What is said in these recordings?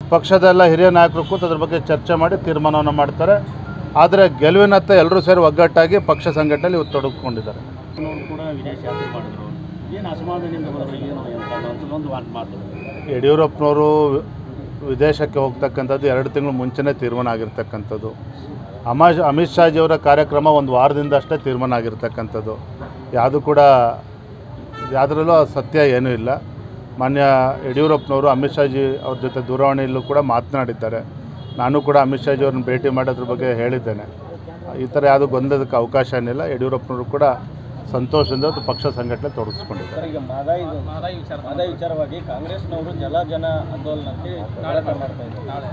ಪಕ್ಷದ ಎಲ್ಲ ಹಿರಿಯ ನಾಯಕರು ಕೂತು ಅದ್ರ ಬಗ್ಗೆ ಚರ್ಚೆ ಮಾಡಿ ತೀರ್ಮಾನವನ್ನು ಮಾಡ್ತಾರೆ ಆದರೆ ಗೆಲುವಿನತ್ತ ಎಲ್ಲರೂ ಸೇರಿ ಒಗ್ಗಟ್ಟಾಗಿ ಪಕ್ಷ ಸಂಘಟನೆಯಲ್ಲಿ ಇವತ್ತು ತೊಡಗಿಕೊಂಡಿದ್ದಾರೆ ಅವರು ಕೂಡ ವಿದೇಶ ಯಾತ್ರೆ ಮಾಡಿದ್ರು ಏನು ಅಸಮಾಧಾನದಿಂದ ಬಂದರು ಏನು ಅಂತ ಅನ್ನೋದು ಒಂದು ಮಾತು ಯಡಿಯೂರಪ್ಪನವರು ವಿದೇಶಕ್ಕೆ ಹೋಗ್ತಕ್ಕಂಥದ್ದು ಎರಡು ತಿಂಗಳು ಮುಂಚೆನೇ ತೀರ್ಮಾನ ಆಗಿರ್ತಕ್ಕಂಥದ್ದು ಅಮಾ ಅಮಿತ್ ಶಾಜಿಯವರ ಕಾರ್ಯಕ್ರಮ ಒಂದು ವಾರದಿಂದ ಅಷ್ಟೇ ತೀರ್ಮಾನ ಆಗಿರ್ತಕ್ಕಂಥದ್ದು ಯಾವುದು ಕೂಡ ಯಾವುದರಲ್ಲೂ ಸತ್ಯ ಏನೂ ಇಲ್ಲ ಮಾನ್ಯ ಯಡಿಯೂರಪ್ಪನವರು ಅಮಿತ್ ಶಾಜಿ ಅವ್ರ ಜೊತೆ ದೂರವಾಣಿಯಲ್ಲೂ ಕೂಡ ಮಾತನಾಡಿದ್ದಾರೆ ನಾನು ಕೂಡ ಅಮಿತ್ ಶಾಜಿ ಅವ್ರನ್ನ ಭೇಟಿ ಮಾಡೋದ್ರ ಬಗ್ಗೆ ಹೇಳಿದ್ದೇನೆ ಈ ಥರ ಯಾವುದೂ ಗೊಂದಲಕ್ಕೆ ಅವಕಾಶ ಏನಿಲ್ಲ ಯಡಿಯೂರಪ್ಪನವರು ಕೂಡ ಸಂತೋಷದಿಂದ ಇವತ್ತು ಪಕ್ಷ ಸಂಘಟನೆ ತೊಡಗಿಸ್ಕೊಂಡಿದ್ದಾರೆ ಸರ್ ಈಗ ಮಾದಾಯಿ ಮಾದಾಯಿ ವಿಚಾರ ಮಾದಾಯಿ ವಿಚಾರವಾಗಿ ಕಾಂಗ್ರೆಸ್ನವರು ಜಲ ಜನ ಆಂದೋಲನಕ್ಕೆ ಹೋರಾಟ ಮಾಡ್ತಾ ಇದ್ದಾರೆ ನಾಳೆ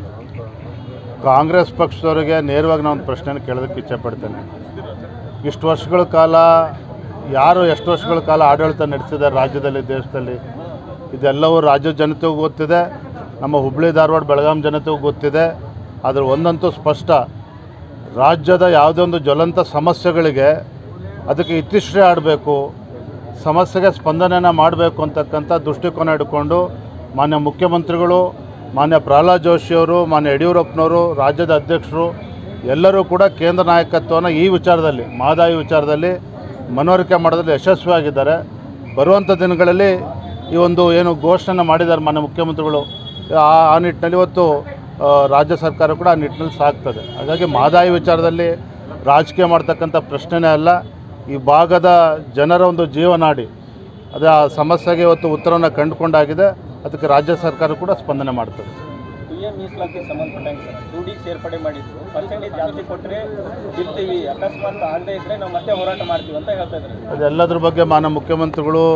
ಕಾಂಗ್ರೆಸ್ ಪಕ್ಷದವರಿಗೆ ನೇರವಾಗಿ ನಾನು ಒಂದು ಪ್ರಶ್ನೆನ ಕೇಳೋದಕ್ಕೆ ಇಚ್ಛೆಪಡ್ತೇನೆ ಇಷ್ಟು ವರ್ಷಗಳ ಕಾಲ ಯಾರು ಎಷ್ಟು ವರ್ಷಗಳ ಕಾಲ ಆಡಳಿತ ನಡೆಸಿದ್ದಾರೆ ರಾಜ್ಯದಲ್ಲಿ ದೇಶದಲ್ಲಿ ಇದೆಲ್ಲವೂ ರಾಜ್ಯದ ಜನತೆಗೂ ಗೊತ್ತಿದೆ ನಮ್ಮ ಹುಬ್ಬಳ್ಳಿ ಧಾರವಾಡ ಬೆಳಗಾಂ ಜನತೆಗೂ ಗೊತ್ತಿದೆ ಆದರೆ ಒಂದಂತೂ ಸ್ಪಷ್ಟ ರಾಜ್ಯದ ಯಾವುದೇ ಒಂದು ಜ್ವಲಂತ ಸಮಸ್ಯೆಗಳಿಗೆ ಅದಕ್ಕೆ ಇತಿಶ್ರೇ ಆಡಬೇಕು ಸಮಸ್ಯೆಗೆ ಸ್ಪಂದನೆಯನ್ನು ಮಾಡಬೇಕು ಅಂತಕ್ಕಂಥ ದೃಷ್ಟಿಕೋನ ಇಟ್ಕೊಂಡು ಮಾನ್ಯ ಮುಖ್ಯಮಂತ್ರಿಗಳು ಮಾನ್ಯ ಪ್ರಹ್ಲಾದ್ ಜೋಶಿಯವರು ಮಾನ್ಯ ಯಡಿಯೂರಪ್ಪನವರು ರಾಜ್ಯದ ಅಧ್ಯಕ್ಷರು ಎಲ್ಲರೂ ಕೂಡ ಕೇಂದ್ರ ನಾಯಕತ್ವವನ್ನು ಈ ವಿಚಾರದಲ್ಲಿ ಮಹದಾಯಿ ವಿಚಾರದಲ್ಲಿ ಮನವರಿಕೆ ಮಾಡೋದ್ರಲ್ಲಿ ಯಶಸ್ವಿಯಾಗಿದ್ದಾರೆ ಬರುವಂಥ ದಿನಗಳಲ್ಲಿ ಈ ಒಂದು ಏನು ಘೋಷಣೆ ಮಾಡಿದ್ದಾರೆ ಮಾನ್ಯ ಮುಖ್ಯಮಂತ್ರಿಗಳು ಆ ಆ ನಿಟ್ಟಿನಲ್ಲಿ ಇವತ್ತು ಆ, ರಾಜ್ಯ ಸರ್ಕಾರ ಕೂಡ ಆ ನಿಟ್ಟಿನಲ್ಲಿ ಸಾಗ್ತದೆ ಹಾಗಾಗಿ ಮಹದಾಯಿ ವಿಚಾರದಲ್ಲಿ ರಾಜಕೀಯ ಮಾಡ್ತಕ್ಕಂಥ ಪ್ರಶ್ನೆನೇ ಅಲ್ಲ ಈ ಭಾಗದ ಜನರ ಒಂದು ಜೀವನಾಡಿ ಅದೇ ಆ ಸಮಸ್ಯೆಗೆ ಇವತ್ತು ಉತ್ತರವನ್ನು ಕಂಡುಕೊಂಡಾಗಿದೆ ಅದಕ್ಕೆ ರಾಜ್ಯ ಸರ್ಕಾರ ಕೂಡ ಸ್ಪಂದನೆ ಮಾಡ್ತದೆ ಪಿ ಎಂ ಮೀಸಲಾತಿ ಸಂಬಂಧಪಟ್ಟಂಗೆ ಸರ್ ಟೂ ಡಿ ಸೇರ್ಪಡೆ ಮಾಡಿದ್ರು ಪರ್ಸೆಂಟೇಜ್ ಜಾಸ್ತಿ ಕೊಟ್ಟರೆ ಇರ್ತೀವಿ ಅಕಸ್ಮಾತ್ ಆಗದೆ ಇದ್ರೆ ನಾವು ಮತ್ತೆ ಹೋರಾಟ ಮಾಡ್ತೀವಿ ಅಂತ ಹೇಳ್ತಾ ಇದ್ದಾರೆ ಅದೆಲ್ಲದ್ರ ಬಗ್ಗೆ ಮಾನ್ಯ ಮುಖ್ಯಮಂತ್ರಿಗಳು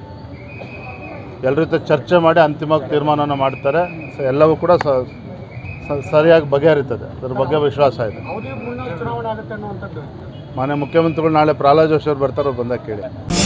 ಎಲ್ಲರ ಜೊತೆ ಚರ್ಚೆ ಮಾಡಿ ಅಂತಿಮವಾಗಿ ತೀರ್ಮಾನವನ್ನು ಮಾಡ್ತಾರೆ ಸೊ ಎಲ್ಲವೂ ಕೂಡ ಸ ಸ- ಸರಿಯಾಗಿ ಬಗೆಹರಿತದೆ ಅದ್ರ ಬಗ್ಗೆ ವಿಶ್ವಾಸ ಇದೆ ಚುನಾವಣೆ ಆಗುತ್ತೆ ಅನ್ನುವಂಥದ್ದು ಮಾನ್ಯ ಮುಖ್ಯಮಂತ್ರಿಗಳು ನಾಳೆ ಪ್ರಹ್ಲಾದ್ ಜೋಶಿ ಅವ್ರು ಬರ್ತಾರೋ ಬಂದಾಗ ಕೇಳಿ